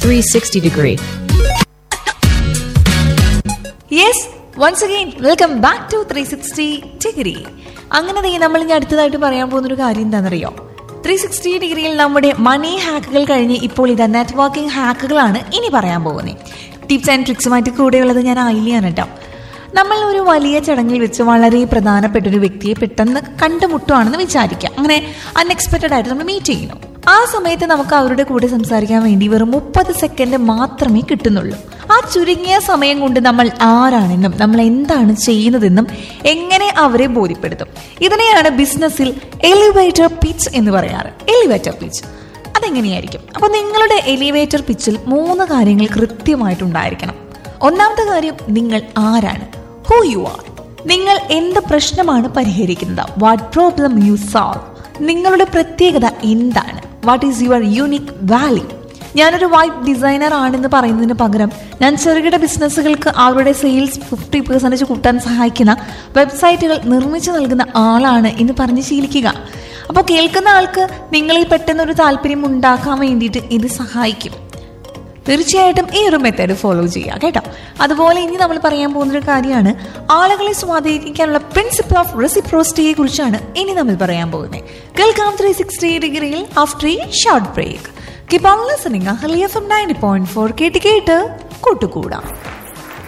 360 degree. Yes once again welcome back to three sixty degree അങ്ങനെ ദേ നമ്മൾ ഇനി അടുത്തതായിട്ട് പറയാൻ പോകുന്ന ഒരു കാര്യം എന്താണെന്നറിയോ ത്രീ സിക്സ്റ്റി ഡിഗ്രിയിൽ നമ്മുടെ മണി ഹാക്കുകൾ കഴിഞ്ഞ് ഇപ്പോൾ ഇതാ നെറ്റ്വർക്കിംഗ് ഹാക്കുകളാണ് ഇനി പറയാൻ പോകുന്നത് ടിപ്സ് ആൻഡ് ട്രിക്സുമായിട്ട് കൂടെയുള്ളത് ഞാൻ ആയില്ലാണ് കേട്ടോ നമ്മൾ ഒരു വലിയ ചടങ്ങിൽ വെച്ച് വളരെ പ്രധാനപ്പെട്ട ഒരു വ്യക്തിയെ പെട്ടെന്ന് കണ്ടുമുട്ടുവാണെന്ന് വിചാരിക്കാം അങ്ങനെ അൺഎക്സ്പെക്റ്റഡ് ആയിട്ട് നമ്മൾ മീറ്റ് ചെയ്യുന്നു ആ സമയത്ത് നമുക്ക് അവരുടെ കൂടെ സംസാരിക്കാൻ വേണ്ടി വെറും മുപ്പത് സെക്കൻഡ് മാത്രമേ കിട്ടുന്നുള്ളൂ ആ ചുരുങ്ങിയ സമയം കൊണ്ട് നമ്മൾ ആരാണെന്നും നമ്മൾ എന്താണ് ചെയ്യുന്നതെന്നും എങ്ങനെ അവരെ ബോധ്യപ്പെടുത്തും ഇതിനെയാണ് ബിസിനസ്സിൽ എലിവേറ്റർ പിച്ച് എന്ന് പറയാറ് എലിവേറ്റർ പിച്ച് അതെങ്ങനെയായിരിക്കും അപ്പൊ നിങ്ങളുടെ എലിവേറ്റർ പിച്ചിൽ മൂന്ന് കാര്യങ്ങൾ കൃത്യമായിട്ടുണ്ടായിരിക്കണം ഒന്നാമത്തെ കാര്യം നിങ്ങൾ ആരാണ് ഹൂ യു ആർ നിങ്ങൾ എന്ത് പ്രശ്നമാണ് പരിഹരിക്കുന്നത് വാട്ട് പ്രോബ്ലം യു സോൾവ് നിങ്ങളുടെ പ്രത്യേകത എന്താണ് what is your unique value ഞാനൊരു വൈബ് ഡിസൈനർ ആണെന്ന് പറയുന്നതിന് പകരം ഞാൻ ചെറുകിട ബിസിനസ്സുകൾക്ക് അവരുടെ സെയിൽസ് ഫിഫ്റ്റി പെർസെൻറ്റേജ് കൂട്ടാൻ സഹായിക്കുന്ന വെബ്സൈറ്റുകൾ നിർമ്മിച്ചു നൽകുന്ന ആളാണ് എന്ന് പറഞ്ഞ് ശീലിക്കുക അപ്പോൾ കേൾക്കുന്ന ആൾക്ക് നിങ്ങളിൽ പെട്ടെന്ന് ഒരു താല്പര്യം ഉണ്ടാക്കാൻ വേണ്ടിയിട്ട് ഇത് സഹായിക്കും തീർച്ചയായിട്ടും ഈ ഒരു മെത്തേഡ് ഫോളോ ചെയ്യുക കേട്ടോ അതുപോലെ ഇനി നമ്മൾ പറയാൻ പോകുന്ന ഒരു കാര്യമാണ് ആളുകളെ സ്വാധീനിക്കാനുള്ള പ്രിൻസിപ്പിൾ ഓഫ് റെസിപ്രോസിറ്റിയെ കുറിച്ചാണ് ഇനി നമ്മൾ പറയാൻ പോകുന്നത് കേൾക്കാം ത്രീ സിക്സ്റ്റി ഡിഗ്രിയിൽ ആഫ്റ്റർ ഈ short break keep on listening ഹലിയ ഫ്രം നയൻറ്റി പോയിന്റ് ഫോർ കേട്ട് കേട്ട് കൂട്ടുകൂടാം